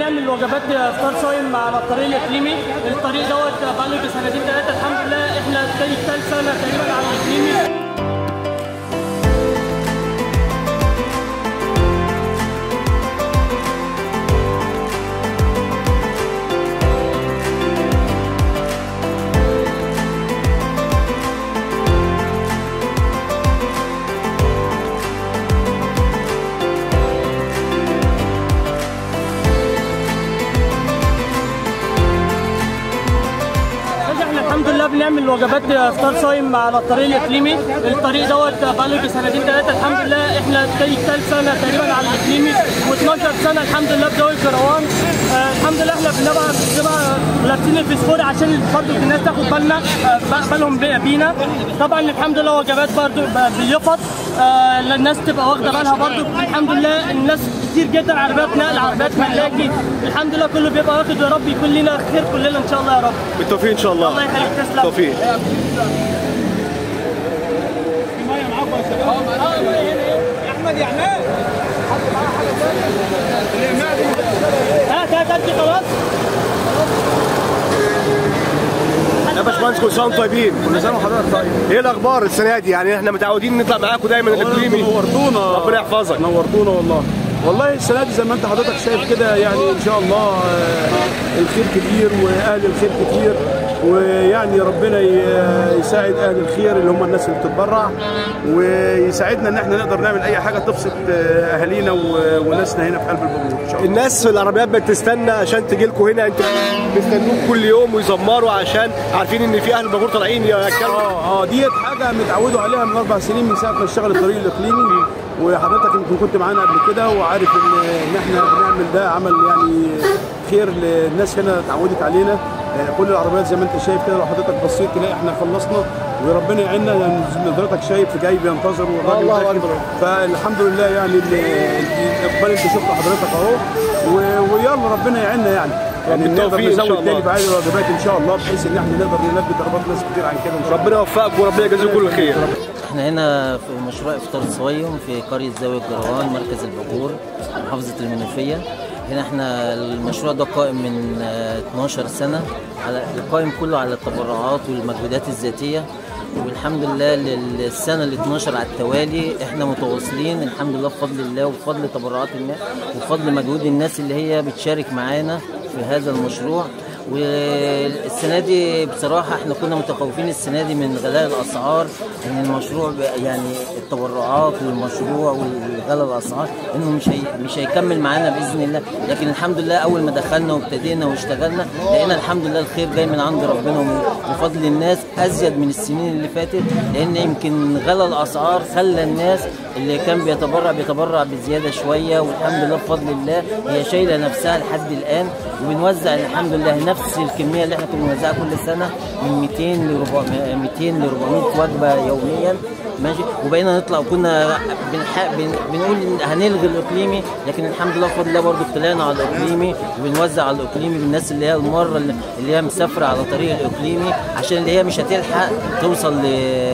بنعمل وجبات افطار صايم على الطريق الاقليمي الطريق دوت بقاله سنتين ثلاثه الحمد لله احنا تاني ثالث سنه تقريبا على الاقليمي احنا الحمد لله بنعمل وجبات افطار صايم على الطريق الاقليمي الطريق دوت بقاله سنتين ثلاثه الحمد لله احنا تاني ثالث سنه تقريبا على الاقليمي و12 سنه الحمد لله بدوي الكروان آه الحمد لله احنا بنبقى بنبقى لابسين الفسفور عشان برضه الناس تاخد بالنا آه بالهم بي- بينا طبعا الحمد لله وجبات برضه ب- بيفط آه الناس تبقى واخده بالها برضه الحمد لله الناس كتير جدا عربيات نقل عربيات ملاكي الحمد لله كله بيبقى واخد يا رب يكون لنا خير كلنا ان شاء الله يا رب بالتوفيق ان شاء الله الله يخليك تسلم توفيق هات هات هات دي خلاص يا باشمهندس كل سنه وانتم طيبين كل سنه وحضرتك طيب ايه الاخبار السنه دي يعني احنا متعودين نطلع معاكم دايما الاقليمي نورتونا ربنا يحفظك نورتونا والله والله السنه دي زي ما انت حضرتك شايف كده يعني ان شاء الله آه، الخير كتير واهل الخير كتير ويعني ربنا ي- يساعد اهل الخير اللي هم الناس اللي بتتبرع ويساعدنا ان احنا نقدر نعمل اي حاجه تبسط آه، اهالينا و- وناسنا هنا في قلب البابور ان شاء الله الناس في العربيات بتستنى عشان تجي لكم هنا انتوا بيستنوك كل يوم ويزمروا عشان عارفين ان في اهل بابور طالعين يتكلموا اه اه ديت حاجه متعودوا عليها من اربع سنين من ساعه ما اشتغل الطريق الاقليمي وحضرتك يمكن كنت معانا قبل كده وعارف ان ان احنا بنعمل ده عمل يعني خير للناس هنا اتعودت علينا آه، كل العربيات زي ما انت شايف كده لو حضرتك بصيت تلاقي احنا خلصنا وربنا يعيننا يعني زي ما حضرتك شايف جاي بينتظر والراجل الله راكب. أكبر. فالحمد لله يعني ال- الاقبال انت شفت حضرتك اهو و- ويلا ربنا يعيننا يعني يعني نقدر بالتوفيق إن شاء نزود الله. تاني بعدد الوجبات ان شاء الله بحيث ان احنا نقدر نلبي طلبات ناس كتير عن كده ان شاء الله ربنا يوفقك وربنا يجازيكم كل خير احنا هنا في مشروع افطار صايم في قرية زاوية جروان مركز الباجور محافظة المنوفية هنا احنا المشروع ده قائم من آه، 12 سنة على القائم كله على التبرعات والمجهودات الذاتية والحمد لله للسنة ال 12 على التوالي احنا متواصلين الحمد لله بفضل الله وبفضل تبرعات الناس وبفضل مجهود الناس اللي هي بتشارك معانا في هذا المشروع والسنه دي بصراحه احنا كنا متخوفين السنه دي من غلاء الاسعار ان المشروع ب- يعني التبرعات والمشروع وغلاء الاسعار انه مش هي مش هيكمل معانا باذن الله لكن الحمد لله اول ما دخلنا وابتدينا واشتغلنا لقينا الحمد لله الخير جاي من عند ربنا ومن وفضل الناس ازيد من السنين اللي فاتت لان يمكن غلاء الاسعار خلى الناس اللي كان بيتبرع بيتبرع بزياده شويه والحمد لله بفضل الله هي شايله نفسها لحد الان وبنوزع الحمد لله نفس الكميه اللي احنا كنا بنوزعها كل سنه من 200 ل 400 200 ل 400 وجبه يوميا ماشي وبقينا نطلع وكنا بنح... بن... بنقول إن هنلغي الاقليمي لكن الحمد لله بفضل الله برضه طلعنا على الاقليمي وبنوزع على الاقليمي بالناس اللي هي المره اللي اللي هي مسافره على طريق الاقليمي عشان اللي هي مش هتلحق توصل ل...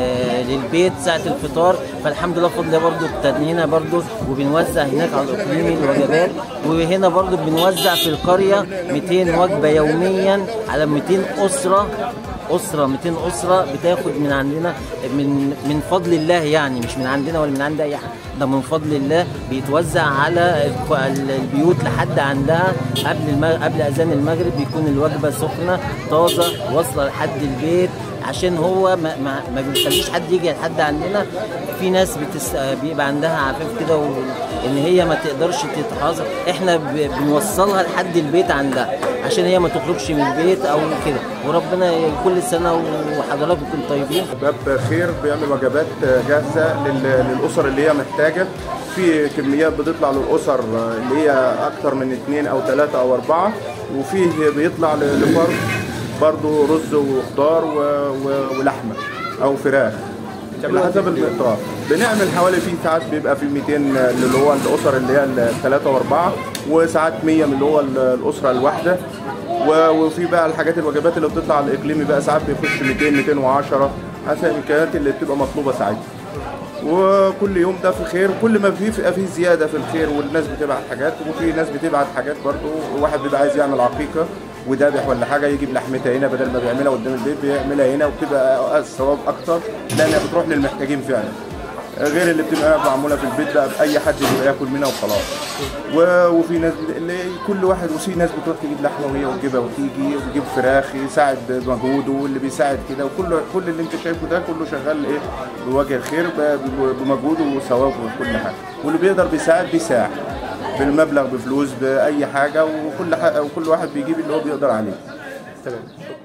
للبيت ساعه الفطار فالحمد لله بفضل الله برضه ابتدينا برضه وبنوزع هناك على الاقليمي الوجبات وهنا برضه بنوزع في القريه 200 وجبه يوميا على 200 اسره اسره 200 اسره بتاخد من عندنا من من فضل الله يعني مش من عندنا ولا من عند اي حد ده من فضل الله بيتوزع على الك- البيوت لحد عندها قبل الم... قبل اذان المغرب بيكون الوجبه سخنه طازه واصله لحد البيت عشان هو ما, ما, ما بنخليش حد يجي لحد عندنا في ناس بتس... بيبقى عندها عفاف كده و... ان هي ما تقدرش تتحاصر احنا ب... بنوصلها لحد البيت عندها عشان هي ما تخرجش من البيت او كده وربنا كل سنه وحضراتكم طيبين باب خير بيعمل وجبات جاهزه لل- للاسر اللي هي محتاجه في كميات بتطلع للاسر اللي هي اكتر من اثنين او ثلاثه او اربعه وفيه بيطلع ل- لفرد برضه رز وخضار و- و- ولحمه او فراخ على حسب المقدار بنعمل حوالي في ساعات بيبقى في 200 اللي هو الاسر اللي هي الثلاثه واربعه وساعات 100 من اللي هو الاسره الواحده و- وفي بقى الحاجات الوجبات اللي بتطلع على الاقليمي بقى ساعات بيخش 200 210 حسب الامكانيات اللي بتبقى مطلوبه ساعتها وكل يوم ده في خير كل ما في بيبقى في زياده في الخير والناس بتبعت حاجات وفي ناس بتبعت حاجات برضو واحد بيبقى عايز يعمل عقيقه وذابح ولا حاجه يجيب لحمتها هنا بدل ما بيعملها قدام البيت بيعملها هنا وبتبقى الثواب اكتر لانها بتروح للمحتاجين فعلا غير اللي بتبقى معموله في البيت بقى باي حد بيبقى ياكل منها وخلاص و- وفي ناس اللي كل واحد وفي ناس بتروح تجيب لحمه وهي وتجيبها وتيجي وتجيب فراخ يساعد بمجهوده واللي بيساعد كده وكل كل اللي انت شايفه ده كله شغال ايه بوجه الخير ب- ب- بمجهوده وثوابه وكل حاجه واللي بيقدر بيساعد بيساعد بالمبلغ بفلوس باي حاجه وكل حاجة وكل واحد بيجيب اللي هو بيقدر عليه تمام